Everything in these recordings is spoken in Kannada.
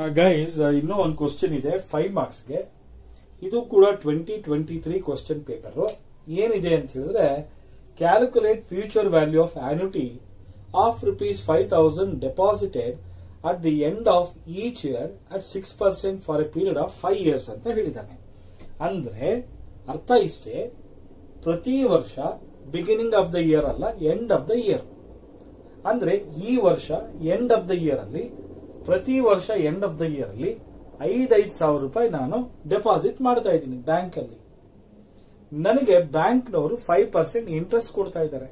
ಗೈಸ್ ಇನ್ನೂ ಒಂದು ಕ್ವಶನ್ ಇದೆ ಫೈವ್ ಮಾರ್ಕ್ಸ್ಗೆ ಇದು ಕೂಡ twenty twenty three question paper ಏನಿದೆ ಅಂತ ಹೇಳಿದ್ರೆ calculate future value of annuity of rupees five thousand deposited at the end of each year at six percent for a period of five years ಅಂತ ಹೇಳಿದ್ದಾನೆ ಅಂದ್ರೆ ಅರ್ಥ ಇಷ್ಟೇ ಪ್ರತಿ ವರ್ಷ ಬಿಗಿನಿಂಗ್ ಆಫ್ ದ ಇಯರ್ ಅಲ್ಲ ಎಂಡ್ ಆಫ್ ದ ಇಯರ್ ಅಂದ್ರೆ ಈ ವರ್ಷ ಎಂಡ್ ಆಫ್ ದ ಇಯರ್ ಅಲ್ಲಿ ಪ್ರತಿ ವರ್ಷ ಎಂಡ್ ಆಫ್ ದ ಇಯರ್ ಅಲ್ಲಿ ಐದೈದು ಸಾವಿರ ರೂಪಾಯಿ ನಾನು ಡೆಪಾಸಿಟ್ ಮಾಡ್ತಾ ಇದ್ದೀನಿ ಬ್ಯಾಂಕ್ ಅಲ್ಲಿ ನನಗೆ ಬ್ಯಾಂಕ್ನವರು ಫೈವ್ ಪರ್ಸೆಂಟ್ ಇಂಟ್ರೆಸ್ಟ್ ಕೊಡ್ತಾ ಇದ್ದಾರೆ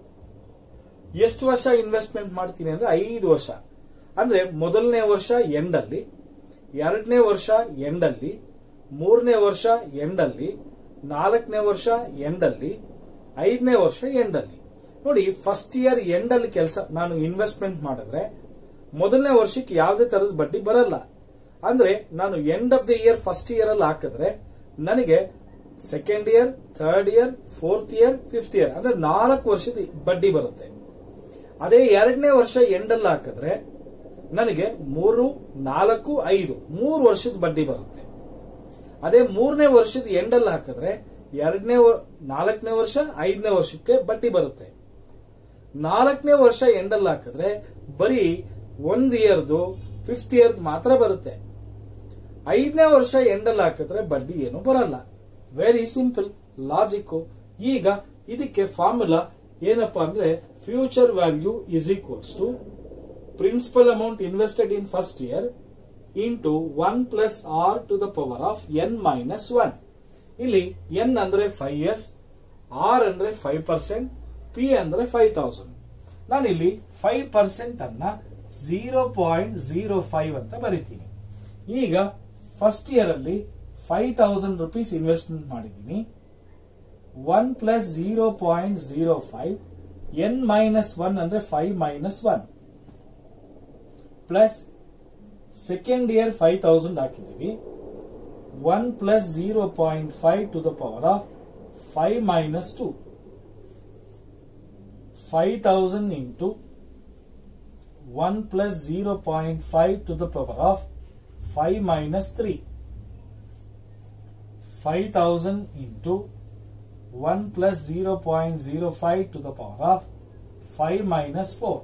ಎಷ್ಟು ವರ್ಷ ಇನ್ವೆಸ್ಟ್ಮೆಂಟ್ ಮಾಡ್ತೀನಿ ಅಂದ್ರೆ ಐದು ವರ್ಷ ಅಂದ್ರೆ ಮೊದಲನೇ ವರ್ಷ ಎಂಡ್ ಅಲ್ಲಿ ಎರಡನೇ ವರ್ಷ ಎಂಡ್ ಅಲ್ಲಿ ಮೂರನೇ ವರ್ಷ ಎಂಡ್ ಅಲ್ಲಿ ನಾಲ್ಕನೇ ವರ್ಷ ಎಂಡ್ ಅಲ್ಲಿ ಐದನೇ ವರ್ಷ ಎಂಡ್ ಅಲ್ಲಿ ನೋಡಿ ಫಸ್ಟ್ ಇಯರ್ ಎಂಡ್ ಅಲ್ಲಿ ಕೆಲಸ ನಾನು ಇನ್ವೆಸ್ಟ್ಮೆಂಟ್ ಮಾಡಿದ್ರೆ ಮೊದಲನೇ ವರ್ಷಕ್ಕೆ ಯಾವುದೇ ತರದ ಬಡ್ಡಿ ಬರಲ್ಲ ಅಂದ್ರೆ ನಾನು end of the year first year ಅಲ್ಲಿ ಹಾಕಿದ್ರೆ ನನಗೆ second year third year fourth year fifth year ಅಂದ್ರೆ ನಾಲ್ಕು ವರ್ಷದ ಬಡ್ಡಿ ಬರುತ್ತೆ ಅದೇ ಎರಡನೇ ವರ್ಷ ಎಂಡ್ ಅಲ್ಲಿ ಹಾಕಿದ್ರೆ ನನಗೆ ಮೂರು ನಾಲ್ಕು ಐದು ಮೂರು ವರ್ಷದ ಬಡ್ಡಿ ಬರುತ್ತೆ ಅದೇ ಮೂರನೇ ವರ್ಷದ ಎಂಡ್ ಅಲ್ಲಿ ಹಾಕಿದ್ರೆ ಎರಡನೇ ನಾಲ್ಕನೇ ವರ್ಷ ಐದನೇ ವರ್ಷಕ್ಕೆ ಬಡ್ಡಿ ಬರುತ್ತೆ ನಾಲ್ಕನೇ ವರ್ಷ ಎಂಡ್ ಅಲ್ಲಿ ಹಾಕಿದ್ರೆ ಬರೀ ಒಂದ್ ಇಯರ್ದು ಫಿಫ್ತ್ ಇಯರ್ ಮಾತ್ರ ಬರುತ್ತೆ ಐದನೇ ವರ್ಷ ಎಂಡ್ ಅಲ್ಲಿ ಹಾಕಿದ್ರೆ ಬಡ್ಡಿ ಏನು ಬರಲ್ಲ ವೆರಿ ಸಿಂಪಲ್ ಲಾಜಿಕ್ ಈಗ ಇದಕ್ಕೆ ಫಾರ್ಮುಲಾ ಏನಪ್ಪಾ ಅಂದ್ರೆ future value is equals to principal amount invested in first year into one plus R to the power of N minus one ಇಲ್ಲಿ ಎನ್ ಅಂದ್ರೆ ಫೈವ್ ಇಯರ್ಸ್ ಆರ್ ಅಂದ್ರೆ ಫೈವ್ ಪರ್ಸೆಂಟ್ ಪಿ ಅಂದ್ರೆ ಫೈವ್ ತೌಸಂಡ್ ನಾನಿಲ್ಲಿ ಫೈವ್ ಪರ್ಸೆಂಟ್ ಅನ್ನ ಝೀರೋ ಪಾಯಿಂಟ್ ಝೀರೋ ಫೈವ್ ಅಂತ ಬರಿತೀನಿ ಈಗ ಫಸ್ಟ್ ಇಯರ್ ಅಲ್ಲಿ ಫೈವ್ ತೌಸಂಡ್ ರುಪೀಸ್ ಇನ್ವೆಸ್ಟ್ಮೆಂಟ್ ಮಾಡಿದ್ದೀನಿ one plus zero point zero five N minus one ಅಂದ್ರೆ five minus one plus second year five thousand ಹಾಕಿದ್ದೀವಿ one plus zero point five to the power of five minus two five thousand into one plus zero point five to the power of five minus three five thousand into one plus zero point zero five to the power of five minus four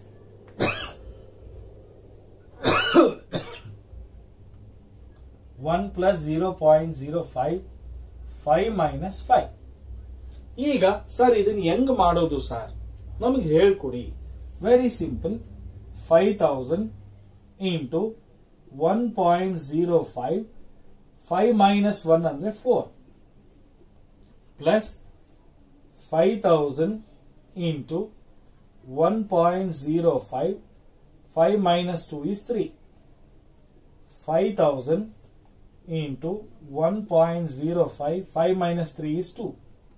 one plus zero point zero five five minus five ಈಗ ಸರ್ ಇದನ್ನ ಹೆಂಗ್ ಮಾಡೋದು ಸರ್ ನಮಗೆ ಹೇಳ್ಕೊಡಿ very simple five thousand into one point zero five five minus one ಅಂದ್ರೆ four plus five thousand into one point zero five five minus two is three five thousand into 1.05 5 minus 3 is 2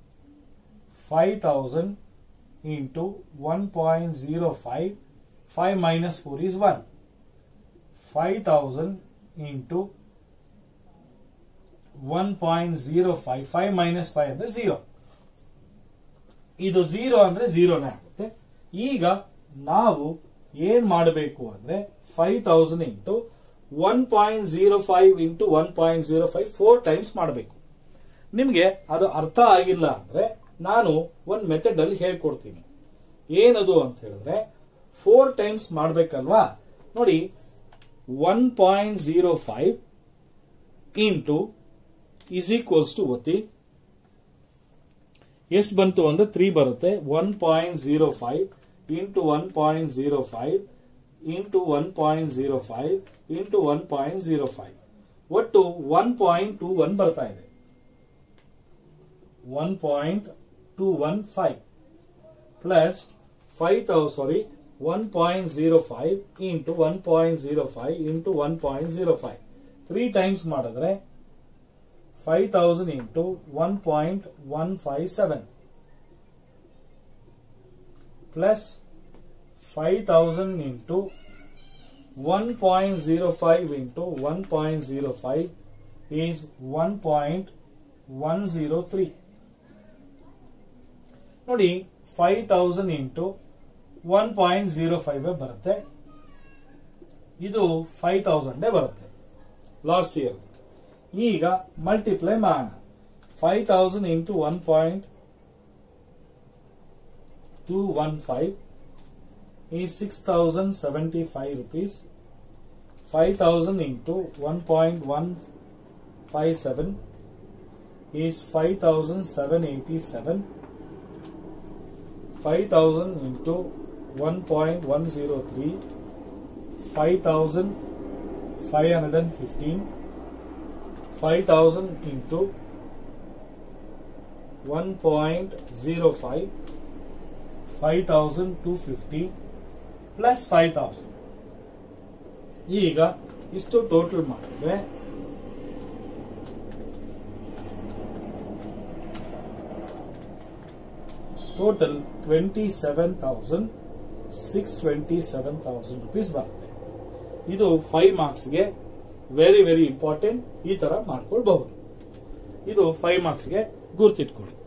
5000 into 1.05 5 minus 4 is 1 5000 into 1.05 5 minus 5 ಅಂದ್ರೆ 0 ಇದು 0 ಅಂದ್ರೆ 0 ನೇ ಆಗುತ್ತೆ ಈಗ ನಾವು ಏನ್ ಮಾಡಬೇಕು ಅಂದ್ರೆ 5000 into one point zero five into one point zero five four times ಮಾಡಬೇಕು ನಿಮ್ಗೆ ಅದು ಅರ್ಥ ಆಗಿಲ್ಲ ಅಂದ್ರೆ ನಾನು ಒಂದ್ ಮೆಥಡ್ ಅಲ್ಲಿ ಹೇಳ್ಕೊಡ್ತೀನಿ ಏನದು ಅಂತ ಹೇಳಿದ್ರೆ ಫೋರ್ ಟೈಮ್ಸ್ ಮಾಡ್ಬೇಕಲ್ವಾ ನೋಡಿ one point zero five into is equals to ಒತ್ತಿ ಎಷ್ಟು ಬಂತು ಅಂದ್ರೆ ತ್ರೀ ಬರುತ್ತೆ one point zero five into one point zero five into one point zero five into one point zero five ಒಟ್ಟು ಒನ್ ಪಾಯಿಂಟ್ ಟೂ ಒನ್ ಬರ್ತಾ ಇದೆ one point two one five plus five thou sorry one point zero five into one point zero five into one point zero five three times ಮಾಡಿದ್ರೆ five thousand into one point one five seven plus 5000 into 1.05 into 1.05 is 1.103 ನೋಡಿ 5000 into 1.05 ಬರುತ್ತೆ ಇದು 5000 ಬರುತ್ತೆ ಲಾಸ್ಟ್ ಇಯರ್ ಈಗ ಮಲ್ಟಿಪ್ಲೈ ಮಾಡೋಣ five thousand into one point two one five ಈ six thousand seventy five rupees five thousand into one point one five seven is 5787 5000 into 1.103 5515 5000 into 1.05 5250 plus five thousand ಈಗ ಇಷ್ಟು ಟೋಟಲ್ ಮಾಡಿದ್ರೆ total twenty seven thousand six twenty seven thousand rupees ಬರುತ್ತೆ ಇದು ಫೈವ್ ಮಾರ್ಕ್ಸ್ಗೆ ವೆರಿ ವೆರಿ ಇಂಪಾರ್ಟೆಂಟ್ ಈ ತರ ಮಾಡ್ಕೊಳ್ಬಹುದು ಇದು ಫೈವ್ ಮಾರ್ಕ್ಸ್ಗೆ ಗುರ್ತಿಟ್ಕೊಳ್ಳಿ